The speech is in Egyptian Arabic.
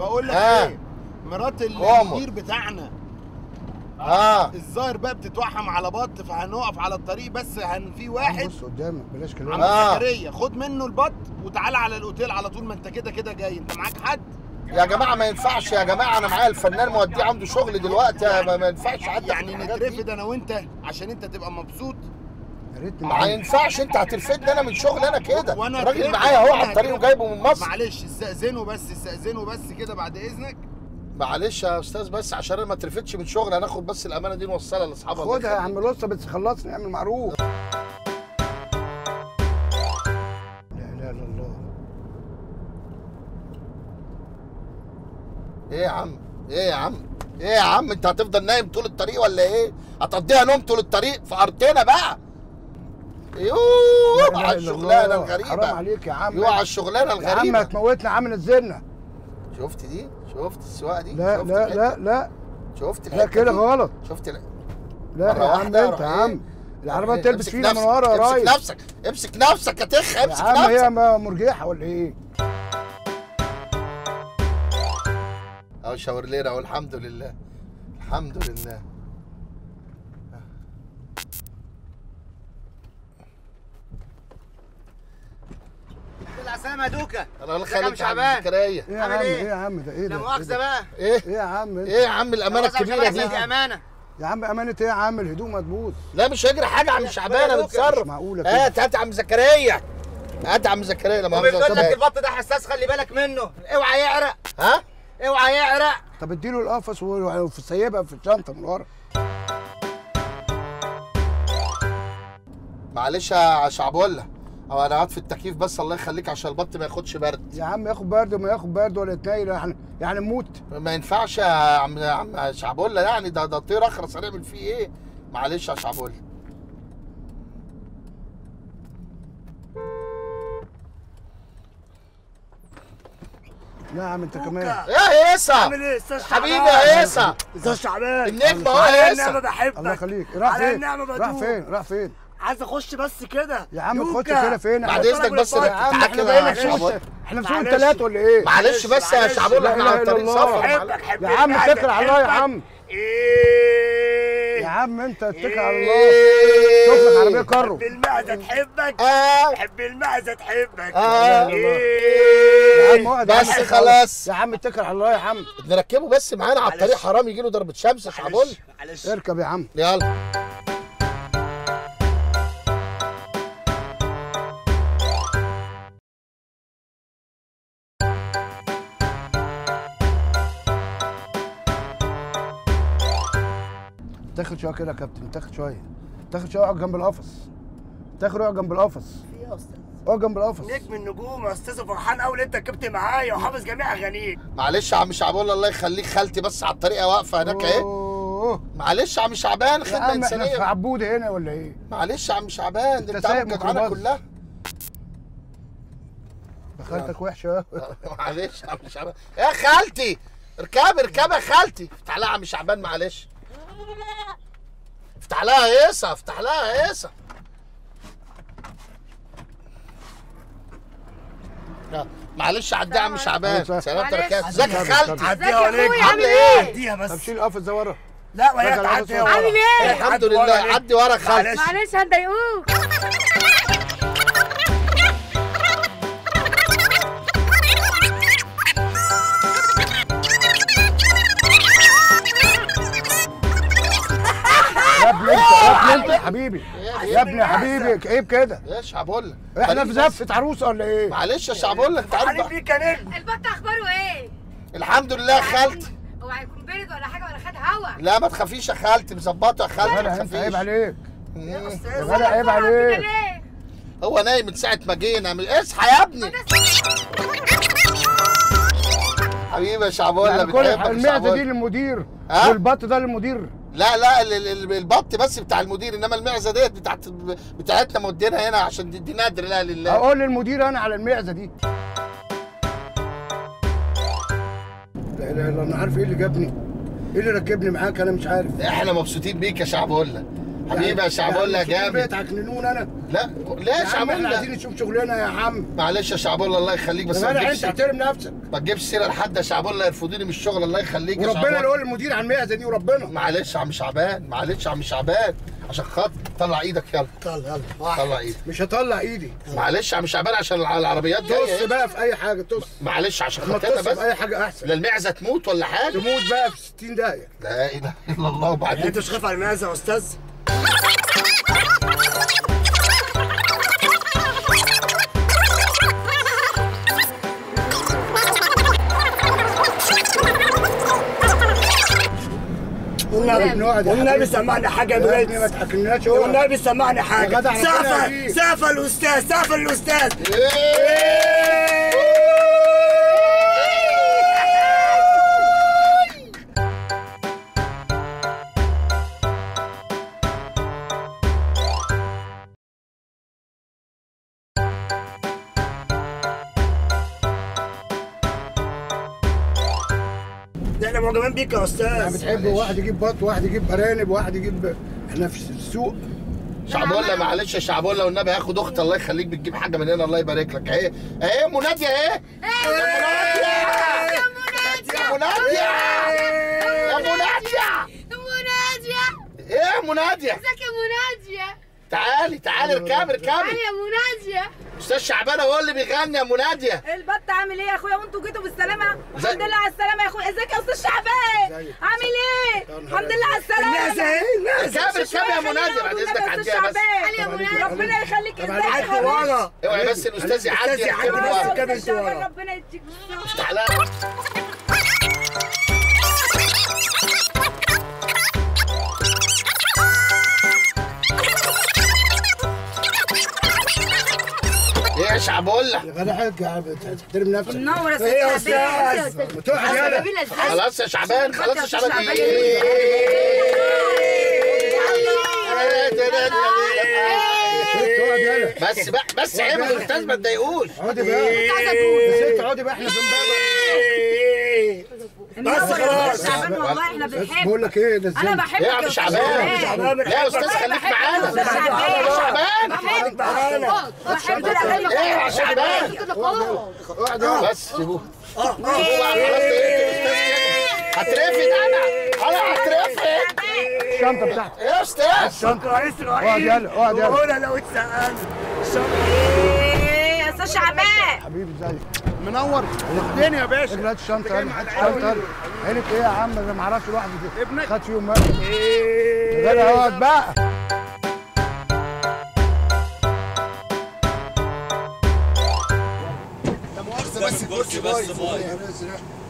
بقول لك آه. ايه مرات أمر. المدير بتاعنا اه الظاهر بقى بتتوحم على بط فهنقف على الطريق بس هن في واحد بص قدامك بلاش عم كلام آه. زكريا خد منه البط وتعالى على الاوتيل على طول ما انت كده كده جاي انت معاك حد يا جماعه ما ينفعش يا جماعه انا معايا الفنان موديه عنده شغل دلوقتي ما, ما ينفعش حد يعني يعمل الحاجات دي. نترفد انا وانت عشان انت تبقى مبسوط يا ريت ما ينفعش انت هترفدني انا من شغل انا كده وأنا الراجل هكرفك، معايا اهو وأنا على الطريق هكرفك. وجايبه من مصر معلش استأذنه بس استأذنه بس كده بعد اذنك معلش يا استاذ بس عشان انا ما اترفدش من شغل هناخد بس الامانه دي نوصلها لاصحابها الله خدها يا يخليك. عم لسه بس خلصني اعمل معروف لا اله الا الله ايه يا عم ايه يا عم ايه يا عم انت هتفضل نايم طول الطريق ولا ايه هتقضيها نوم طول الطريق في ارضنا بقى لا يوه إله على إلا الشغلانه الله. حرام الغريبه عليك يا عم يوه على الشغلانه يا عم الغريبه هتموتنا عم نزلنا شفت دي شفت السواقه دي لا شفت لا الحتة؟ لا لا شفت لا الحتة كده دي؟ غلط شفت ال- لا مرة يا عم واحدة انت يا أروح عم إيه؟ العربية إيه؟ تلبس امسك فينا من نفسك، ورا يا امسك رايس نفسك امسك نفسك يا تخ يا امسك عم هي نفسك ما- مرجحة ولا ايه؟ اهو شاور لنا اهو الحمد لله الحمد لله العسلامة يا دوكا الله ازيك يا يخليك يا عم شعبان؟ زكريا ايه يا عامل عم إيه؟ ايه يا عم ده ايه ده؟ لا إيه مؤاخذة ده؟ بقى ايه ايه يا عم انت؟ ايه يا عم الامانه الكبيره دي دي أمانة يا عم امانة ايه يا عم الهدوم هتبوظ لا مش هيجري حاجه يا عم شعبان انا مش بتصرف معقولة كده. هات هات يا عم زكريا هات يا عم زكريا لما وبيقول لك مؤاخذة. البط ده حساس خلي بالك منه اوعى يعرق ها اوعى يعرق طب اديله القفص وفي سيبها في الشنطة من ورا معلش يا شعبولة هو انا قاعد في التكييف بس الله يخليك عشان البط ما ياخدش برد يا عم ياخد برد وما ياخد برد ولا يتنيل يعني يعني نموت ما ينفعش يا عم يا عم شعبولة يعني ده ده طير اخرس هنعمل فيه ايه معلش يا شعبولة لا يا عم انت كمان يا هيصة عامل ايه استاذ شعبان حبيبي يا هيصة استاذ شعبان النجم اهو على يا النعمه هيصة بحبك الله يخليك راح على فين؟ النعمه راح بدوق فين؟ راح فين؟ عايز اخش بس كده يا عم يوكا. تخش كده فين؟ بعد احنا- اذنك بس يا يا عم احنا تعالى بقينا يا في سوق شعبولة احنا في سوق معلش. الثلاث ولا ايه؟ معلش بس يا معلش. شعبولة لا احنا إله على إلا طريق الله. سفر بحبك معلش. حب يا عم المعدة، اتكل على الله يا بحبك. عم ايه يا عم انت اتكل على الله إيه. شوف لك عربيه كارو حب المعزه تحبك آه. حب المعزه تحبك آه. يا ايه عم اقعد يا عم بس اتكل خلاص. على- يا عم اتكل على الله يا عم نركبه بس معانا على الطريق معلش. حرام يجي له ضربة شمس يا شعبولة معلش معلش اركب يا عم يلا تاخد شويه كده يا كابتن تاخد شويه تاخد شويه اقعد جنب القفص تاخد اقعد جنب القفص في يا استاذ اقعد جنب القفص نجم النجوم يا استاذ فرحان قوي انت ركبت معايا وحافظ جميع اغانيك معلش يا عم شعبولة الله يخليك خالتي بس على الطريقة واقفة هناك اهي أوه. معلش يا عم شعبان يا خدمة عم احنا في إنسانية عبوده هنا ولا ايه؟ معلش يا عم شعبان أنت ده انت سايق عامل جدعانة ميكروباص. كلها دخلتك وحشه معلش يا عم شعبان يا خالتي اركبي اركبي يا خالتي افتح لها يا عم شعبان معلش افتح لها هيصة افتح لها هيصة لا، معلش عدي يا عم شعبان معلش. سلامة معلش. ركاب ازيك يا اتفضل، خالتي اتفضل. عديها ازيك يا وليك اخويا عامل عامل إيه؟ ايه؟ عديها بس طب شيل القفص ده ورا لا وهي راجع تعدي القفص. عامل ايه؟ الحمد لله عدي ورا خالتي معلش. معلش هنضايقوك يا ابني انت يا ابني انت يا حبيبي يا ابني يا حبيبي عيب كده يا شعبولة احنا في زفه عروسه ولا ايه؟ معلش يا شعبولة انت عارف عليك بقى. بيك يا نجم البط اخباره ايه؟ الحمد لله يا خالتي هو هيكون برد ولا حاجه ولا خد هوا؟ لا ما تخافيش يا خالتي مظبطه يا خالتي ما ولا انت عيب تخافيش عليك مم. يا استاذ غدا عيب كده عليك ليه؟ هو نايم من ساعه ما جينا من- اصحى يا ابني حبيبي يا شعبولة يعني كل بتحبك يا المعده شعبولة. دي للمدير ها؟ والبط ده للمدير لا لا ال- ال- ال- البط بس بتاع المدير انما المعزه ديت بتاعت بتاعتنا مودينها هنا عشان دي, دي نادر لا لله اقول للمدير انا على المعزه دي لا اله الا الله انا عارف ايه اللي جابني ايه اللي ركبني معاك انا مش عارف احنا مبسوطين بيك يا شعبولة حبيبي يا شعبولة جامد بيتعكننون انا لا لا يا يا عم احنا عايزين شعبولة نشوف شغلنا يا عم معلش يا شعبولة الله يخليك بس بس ما انا انت تجيبش احترم نفسك ما تجيبش سيره لحد يا شعبولة يرفضوني من الشغل الله يخليك يا وربنا اللي شعبولة يقول المدير على المئة دي وربنا معلش يا عم شعبان معلش يا عم شعبان عشان خاطر طلع ايدك يلا يلا يلا واحد. طلع ايدك مش هطلع ايدي معلش يا عم شعبان عشان الع- العربيات طص جايه بقى في اي حاجه طص معلش عشان ما خاطرنا تطص في بس اي حاجه احسن لا المعزه تموت ولا حاجه تموت بقى في 60 دقيقه لا اله الا الله يعني وبعدين انت مش خايف على المعزه يا استاذ والنبي نقعد يا والنبي حبيبي. سمعني حاجه يا يا ابني ما برنس تحكمناش هو والنبي سمعني حاجه يا جدع أنا سقفل كده أجيب. سقفل الاستاذ سقفل الاستاذ ده احنا معجبين بيك يا انا استاذ بتحب واحد يجيب بط واحد يجيب ارانب واحد يجيب احنا في السوق شعبولة معلش يا شعبولة والنبي هاخد اخت الله يخليك بتجيب حاجه من هنا الله يبارك لك اهي اهي مناديه اهي يا مناديه يا مناديه مناجية ايه يا مناديه ازيك يا مناجية تعالي تعالي اركبي تعالي اركبي يا مناجية استاذ شعبان هو اللي بيغني يا مناديه البط عامل ايه يا اخويا وانتوا جيتوا بالسلامه زي- الحمد لله على السلامه يا اخويا ازيك يا استاذ شعبان ازيك؟ عامل ايه يا نهار الحمد لله على المعزه السلامه اهي المعزه اركبي اركبي يا مناديه بعد اذنك عديها بس تعالي يا مناجية ربنا يخليك طب ازيك عدي يا حبيبي ورا اوعي بس الاستاذ يعدي الأستاذ يعدي يركبي بس. ورا. كمل استاذ شعبان ورا. ربنا يديك الصحة. تعالى ايه يا شعبولة يا جدع حاج تحترم نفسك منور يا ايه يا استاذ شعبان استاذ ما تقعد يلا جميلة ازاي خلاص يا شعبان خلاص يا شعبان شعبان. إيه؟ تقعد يلا بس بقى بس عيب يا استاذ ما تضايقوش اقعدي بقى بس انت اقعدي بقى احنا في امبابه بس خلاص شعبان والله احنا بس بنحبك بقول لك ايه ده انا ازاي بحبك يا عم يا أستاذ شعبان شعبان لا يا استاذ خليك معانا أستاذ شعبان. يا شعبان بحبك معانا بحب الاغاني ايه يا شعبان كده خلاص اقعد يلا بس سيبوه سيبوه بقى خلاص ايه يا استاذ كده هترفد انا انا هترفد الشنطه بتاعتك يا استاذ شنطة رئيس رئيس اقعد يلا، اقعد يلا. وهنا لو اتسأل شنطة ايه يا استاذ شعبان حبيبي ازيك منور الدنيا يا باشا اجلات الشنطه يلا هات الشنطه يلا عينك ايه يا عم انا ما اعرفش لوحدي ابنك خد فيهم بقى يا جدع اقعد بقى بس كرسي بس باي